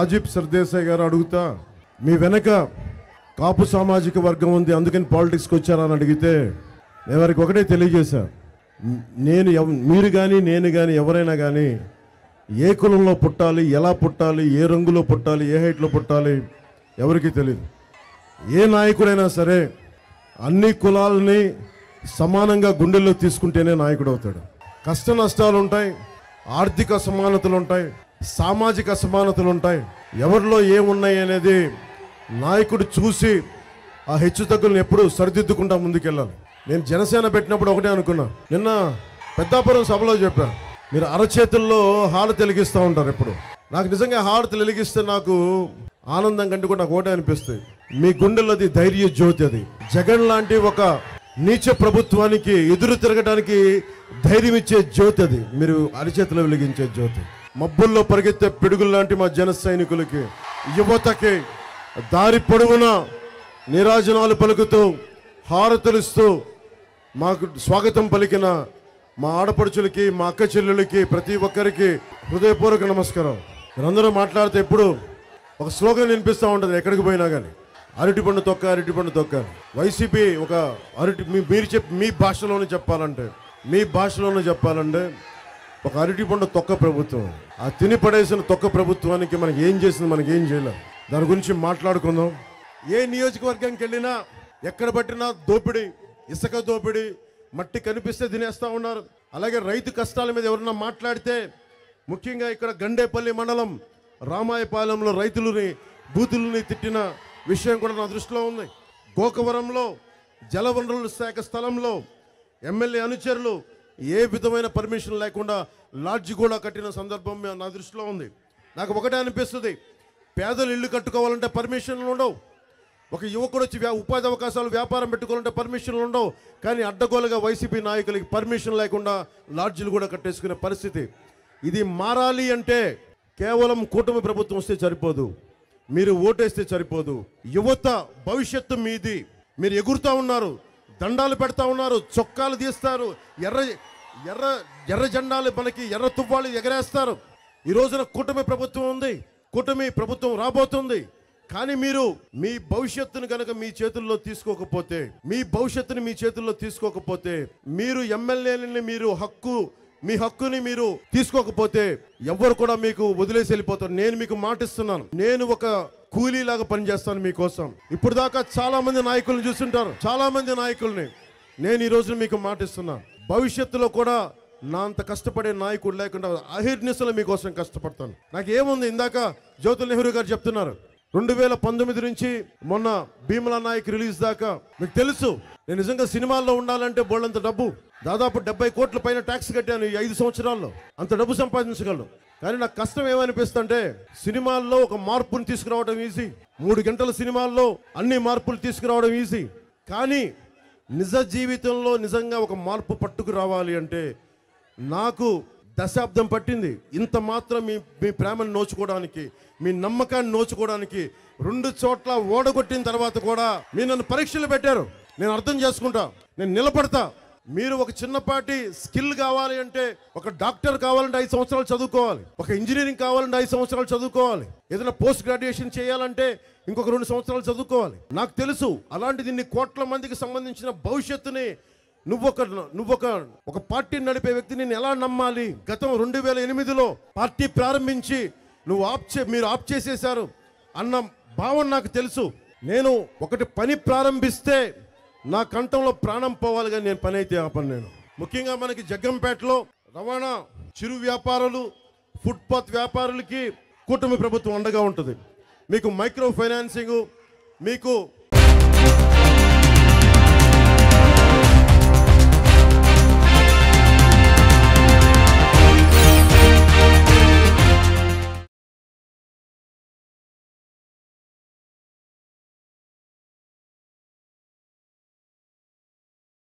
రాజీవ్ సర్దేశాయ్ గారు అడుగుతా మీ వెనక కాపు సామాజిక వర్గం ఉంది అందుకని పాలిటిక్స్కి వచ్చారా అని అడిగితే నేను వారికి ఒకటే తెలియజేశా మ్, నేను ఎవ- మీరు కానీ నేను కానీ ఎవరైనా కానీ ఏ కులంలో పుట్టాలి ఎలా పుట్టాలి ఏ రంగులో పుట్టాలి ఏ హైట్లో పుట్టాలి ఎవరికీ తెలియదు ఏ నాయకుడైనా సరే అన్ని కులాలని సమానంగా గుండెల్లో తీసుకుంటేనే నాయకుడు అవుతాడు కష్ట నష్టాలు ఉంటాయి ఆర్థిక అసమానతలు ఉంటాయి సామాజిక అసమానతలు ఉంటాయి ఎవరిలో ఏమున్నాయి అనేది నాయకుడు చూసి ఆ హెచ్చు తగ్గులను ఎప్పుడు సరిదిద్దుకుంటా ముందుకెళ్ళాలి నేను జనసేన పెట్టినప్పుడు ఒకటే అనుకున్నా నిన్న పెద్దాపురం సభలో చెప్పా మీరు అరచేతుల్లో హారతి వెలిగిస్తూ ఉంటారు ఎప్పుడు నాకు నిజంగా హారతి వెలిగిస్తే నాకు ఆనందం కంటే కూడా నాకు ఒకటే అనిపిస్తుంది మీ గుండెలది ధైర్య జ్యోతి అది జగన్ లాంటి ఒక నీచ ప్రభుత్వానికి ఎదురు తిరగడానికి ధైర్యం ఇచ్చే జ్యోతి అది మీరు అరిచేతిలో వెలిగించే జ్యోతి మబ్బుల్లో పరిగెత్తే పిడుగులు లాంటి మా జన సైనికులకి యువతకి దారి పొడవునా నిరాజనాలు పలుకుతూ హారతులిస్తూ మాకు స్వాగతం పలికిన మా ఆడపడుచులకి మా అక్క చెల్లెలకి ప్రతి ఒక్కరికి హృదయపూర్వక నమస్కారం మీరందరూ మాట్లాడితే ఎప్పుడు ఒక స్లోగన్ వినిపిస్తూ ఉంటుంది ఎక్కడికి పోయినా కానీ అరటిపండు తొక్క అరటిపండు తొక్క అని. వైసీపీ ఒక అరటి మీ- మీరు చెప్ మీ భాషలోనే చెప్పాలంటే మీ భాషలోనే చెప్పాలంటే ఒక అరటిపండు తొక్క ప్రభుత్వం ఆ తిని పడేసిన తొక్క ప్రభుత్వానికి మనకి ఏం చేసింది మనకి ఏం చేయలేం దాని గురించి మాట్లాడుకుందాం ఏ నియోజకవర్గానికి వెళ్ళినా ఎక్కడ పట్టినా దోపిడీ ఇసుక దోపిడీ మట్టి కనిపిస్తే తినేస్తా ఉన్నారు అలాగే రైతు కష్టాల మీద ఎవరన్నా మాట్లాడితే ముఖ్యంగా ఇక్కడ గండేపల్లి మండలం రామాయపాలెంలో రైతులని బూతులని తిట్టిన విషయం కూడా నా దృష్టిలో ఉంది గోకవరంలో జలవనరుల శాఖ స్థలంలో ఎమ్మెల్యే అనుచరులు ఏ విధమైన పర్మిషన్ లేకుండా లాడ్జి కూడా కట్టిన సందర్భం మీ- నా దృష్టిలో ఉంది నాకు ఒకటే అనిపిస్తుంది పేదలు ఇల్లు కట్టుకోవాలంటే పర్మిషన్లు ఉండవు ఒక యువకుడు వచ్చి వ్యా- ఉపాధి అవకాశాలు వ్యాపారం పెట్టుకోవాలంటే పర్మిషన్లు ఉండవు కానీ అడ్డగోలుగా వైసీపీ నాయకులకి పర్మిషన్ లేకుండా లాడ్జీలు కూడా కట్టేసుకునే పరిస్థితి ఇది మారాలి అంటే కేవలం కూటమి ప్రభుత్వం వస్తే సరిపోదు మీరు ఓటేస్తే సరిపోదు యువత భవిష్యత్తు మీది మీరు ఎగురుతా ఉన్నారు దండాలు పెడతా ఉన్నారు చొక్కాలు తీస్తారు ఎర్ర ఎర్ర ఎర్ర జెండాలు మనకి ఎర్ర తువ్వాలు ఎగరేస్తారు ఈ రోజున కూటమి ప్రభుత్వం ఉంది కూటమి ప్రభుత్వం రాబోతుంది కానీ మీరు మీ భవిష్యత్తును కనుక మీ చేతుల్లో తీసుకోకపోతే మీ భవిష్యత్తుని మీ చేతుల్లో తీసుకోకపోతే మీరు ఎమ్మెల్యేలని మీరు హక్కు మీ హక్కుని మీరు తీసుకోకపోతే ఎవ్వరు కూడా మీకు వదిలేసి వెళ్ళిపోతారు నేను మీకు మాటిస్తున్నాను నేను ఒక కూలీలాగా పనిచేస్తాను మీకోసం ఇప్పుడు దాకా చాలా మంది నాయకులను చూస్తుంటారు చాలా మంది నాయకుల్ని నేను ఈ రోజు మీకు మాటిస్తున్నాను భవిష్యత్తులో కూడా నా అంత కష్టపడే నాయకుడు లేకుండా అహిర్నిశలు మీకోసం కష్టపడతాను నాకు ఏముంది ఇందాక జ్యోతుల్ నెహ్రూ గారు చెప్తున్నారు రెండు వేల పంతొమ్మిది నుంచి మొన్న భీమలా నాయక్ రిలీజ్ దాకా మీకు తెలుసు నేను నిజంగా సినిమాల్లో ఉండాలంటే బోళ్ళంత డబ్బు దాదాపు డెబ్బై కోట్ల పైన ట్యాక్స్ కట్టాను ఈ ఐదు సంవత్సరాల్లో అంత డబ్బు సంపాదించగలను కానీ నాకు కష్టం ఏమనిపిస్తుంటే సినిమాల్లో ఒక మార్పుని తీసుకురావడం ఈజీ మూడు గంటల సినిమాల్లో అన్ని మార్పులు తీసుకురావడం ఈజీ కానీ నిజ జీవితంలో నిజంగా ఒక మార్పు పట్టుకు రావాలి అంటే నాకు దశాబ్దం పట్టింది ఇంత మాత్రం మీ మీ ప్రేమను నోచుకోవడానికి మీ నమ్మకాన్ని నోచుకోవడానికి రెండు చోట్ల ఓడగొట్టిన తర్వాత కూడా మీరు నన్ను పరీక్షలు పెట్టారు నేను అర్థం చేసుకుంటా నేను నిలబడతా మీరు ఒక చిన్నపాటి స్కిల్ కావాలి అంటే ఒక డాక్టర్ కావాలంటే ఐదు సంవత్సరాలు చదువుకోవాలి ఒక ఇంజనీరింగ్ కావాలంటే ఐదు సంవత్సరాలు చదువుకోవాలి ఏదైనా పోస్ట్ గ్రాడ్యుయేషన్ చేయాలంటే ఇంకొక రెండు సంవత్సరాలు చదువుకోవాలి నాకు తెలుసు అలాంటిది ఇన్ని కోట్ల మందికి సంబంధించిన భవిష్యత్తుని నువ్వొక నువ్వొక ఒక పార్టీని నడిపే వ్యక్తిని నేను ఎలా నమ్మాలి గతం రెండు వేల ఎనిమిదిలో పార్టీ ప్రారంభించి నువ్వు ఆప్ చే మీరు ఆప్ చేసేశారు అన్న భావన నాకు తెలుసు నేను ఒకటి పని ప్రారంభిస్తే నా కంఠంలో ప్రాణం పోవాలి కానీ నేను పని అయితే ఆపను నేను ముఖ్యంగా మనకి జగ్గంపేటలో రవాణా చిరు వ్యాపారులు ఫుట్పాత్ వ్యాపారులకి కూటమి ప్రభుత్వం అండగా ఉంటుంది మీకు మైక్రో ఫైనాన్సింగ్ మీకు